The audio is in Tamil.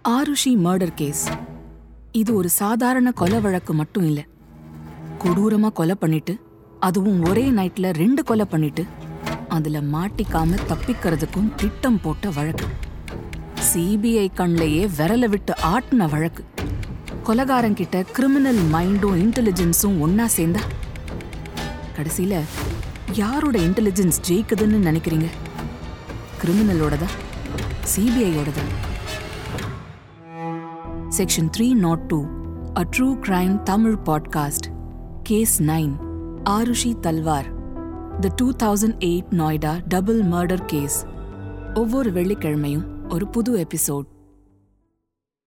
ஆருஷி மர்டர் கேஸ் இது ஒரு சாதாரண கொலை வழக்கு மட்டும் இல்ல கொடூரமா கொலை பண்ணிட்டு அதுவும் ஒரே நைட்ல ரெண்டு கொலை பண்ணிட்டு அதுல மாட்டிக்காம தப்பிக்கிறதுக்கும் திட்டம் போட்ட வழக்கு சிபிஐ கண்லேயே விரல விட்டு ஆட்டின வழக்கு கொலகாரங்கிட்ட கிரிமினல் மைண்டும் இன்டெலிஜென்ஸும் ஒன்னா சேர்ந்தா கடைசியில யாரோட இன்டெலிஜென்ஸ் ஜெயிக்குதுன்னு நினைக்கிறீங்க கிரிமினலோடதா சிபிஐயோடதா section three nought two a true crime Tamil podcast case nine Aarushi Talwar the two thousand eight Noida double murder case ஒவ்வொரு வெள்ளிக்கிழமையும் ஒரு புது எபிசோட்